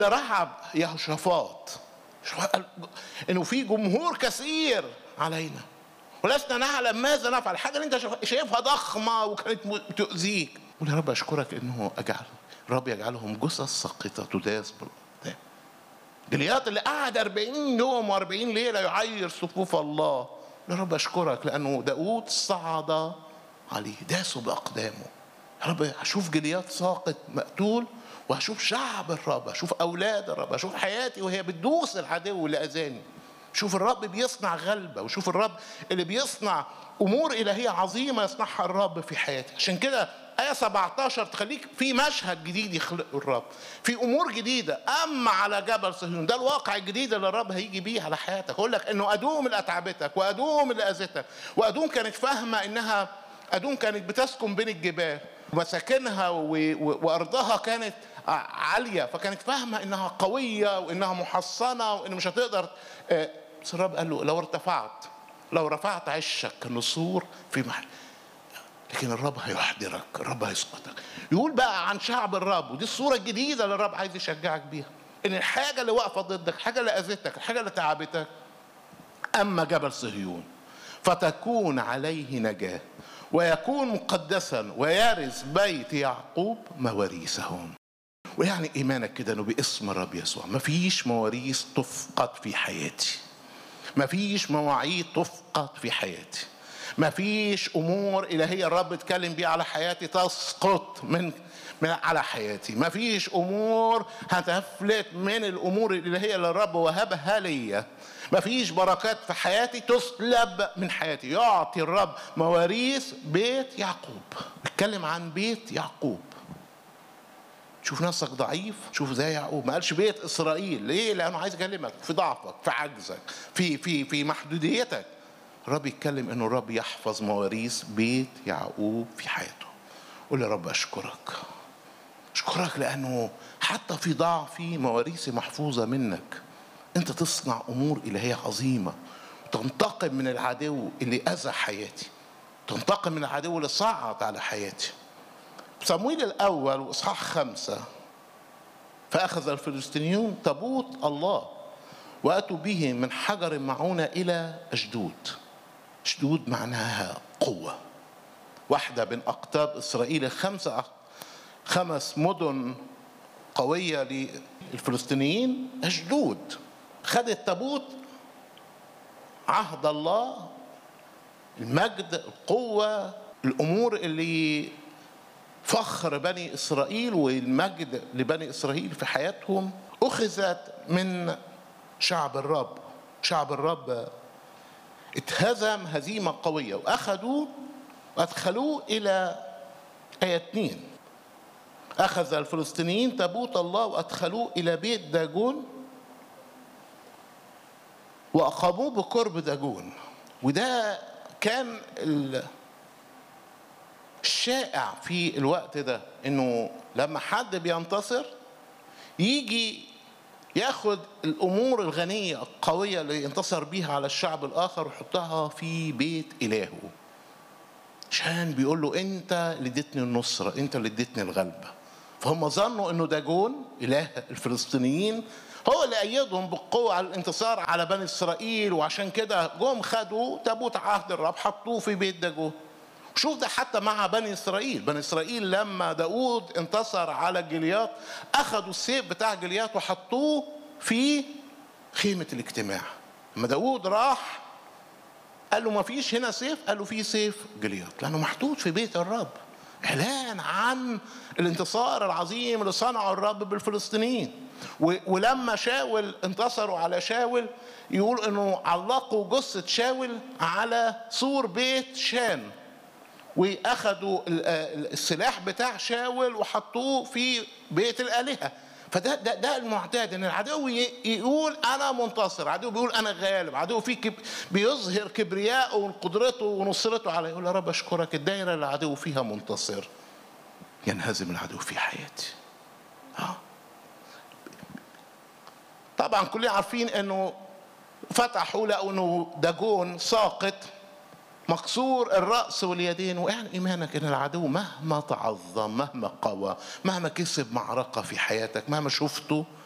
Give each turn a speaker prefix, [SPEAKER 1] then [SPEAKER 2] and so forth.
[SPEAKER 1] رحب يهوشافاط انه في جمهور كثير علينا ولسنا نعلم ماذا نفعل الحاجه اللي انت شايفها ضخمه وكانت تؤذيك قول يا رب اشكرك انه اجعل الرب يجعلهم جثث ساقطه تداس بالاقدام جليات اللي قعد 40 يوم و40 ليله يعير صفوف الله يا رب اشكرك لانه داود صعد عليه داسوا باقدامه يا رب اشوف جليات ساقط مقتول واشوف شعب الرب اشوف اولاد الرب اشوف حياتي وهي بتدوس العدو اللي اذاني شوف الرب بيصنع غلبة وشوف الرب اللي بيصنع أمور إلهية عظيمة يصنعها الرب في حياتي عشان كده آية 17 تخليك في مشهد جديد يخلقه الرب في أمور جديدة أما على جبل صهيون ده الواقع الجديد اللي الرب هيجي بيه على حياتك أقول لك إنه أدوم اللي أتعبتك وأدوم اللي أذتك وأدوم كانت فاهمة إنها أدوم كانت بتسكن بين الجبال ومساكنها وأرضها كانت عالية فكانت فاهمة إنها قوية وإنها محصنة وإن مش هتقدر بس الرب قال له لو ارتفعت لو رفعت عشك كنسور في محل لكن الرب هيحضرك الرب هيسقطك يقول بقى عن شعب الرب ودي الصورة الجديدة اللي الرب عايز يشجعك بيها ان الحاجة اللي واقفة ضدك الحاجة اللي أذتك الحاجة اللي تعبتك أما جبل صهيون فتكون عليه نجاة ويكون مقدسا ويرث بيت يعقوب مواريثهم ويعني ايمانك كده انه باسم الرب يسوع مفيش مواريث تفقد في حياتي مفيش مواعيد تفقد في حياتي مفيش امور الهيه الرب اتكلم بيها على حياتي تسقط من من على حياتي مفيش امور هتفلت من الامور الالهيه اللي الرب وهبها ليا مفيش بركات في حياتي تسلب من حياتي يعطي الرب مواريث بيت يعقوب اتكلم عن بيت يعقوب شوف نفسك ضعيف شوف زي يعقوب ما قالش بيت اسرائيل ليه لانه عايز يكلمك في ضعفك في عجزك في في في محدوديتك الرب يتكلم انه الرب يحفظ مواريث بيت يعقوب في حياته قول يا رب اشكرك اشكرك لانه حتى في ضعفي مواريثي محفوظه منك انت تصنع امور الهيه عظيمه تنتقم من العدو اللي اذى حياتي تنتقم من العدو اللي صعد على حياتي صمويل الأول وإصحاح خمسة فأخذ الفلسطينيون تابوت الله وأتوا به من حجر معونة إلى أشدود أشدود معناها قوة واحدة من أقطاب إسرائيل خمسة خمس مدن قوية للفلسطينيين أشدود خد التابوت عهد الله المجد القوة الأمور اللي فخر بني اسرائيل والمجد لبني اسرائيل في حياتهم اخذت من شعب الرب شعب الرب اتهزم هزيمه قويه واخذوا وادخلوه الى ايه اثنين اخذ الفلسطينيين تابوت الله وادخلوه الى بيت داجون واقاموه بقرب داجون وده كان الشائع في الوقت ده انه لما حد بينتصر يجي ياخد الامور الغنيه القويه اللي انتصر بيها على الشعب الاخر ويحطها في بيت الهه عشان بيقول له انت اللي اديتني النصره انت اللي اديتني الغلبه فهم ظنوا انه داجون اله الفلسطينيين هو اللي ايدهم بالقوه على الانتصار على بني اسرائيل وعشان كده جم خدوا تابوت عهد الرب حطوه في بيت داجون شوف ده حتى مع بني اسرائيل بني اسرائيل لما داود انتصر على جليات اخذوا السيف بتاع جليات وحطوه في خيمه الاجتماع لما داود راح قال له ما فيش هنا سيف قال له في سيف جليات لانه محطوط في بيت الرب اعلان عن الانتصار العظيم اللي صنعه الرب بالفلسطينيين ولما شاول انتصروا على شاول يقول انه علقوا جثه شاول على سور بيت شان واخدوا السلاح بتاع شاول وحطوه في بيت الالهه فده ده, ده المعتاد ان العدو يقول انا منتصر عدو بيقول انا غالب عدو في كب بيظهر كبرياءه وقدرته ونصرته على يقول يا رب اشكرك الدايره اللي العدو فيها منتصر ينهزم العدو في حياتي اه طبعا كلنا عارفين انه فتحوا لقوا انه داجون ساقط مكسور الرأس واليدين ويعني إيمانك إن العدو مهما تعظم مهما قوى مهما كسب معركة في حياتك مهما شفته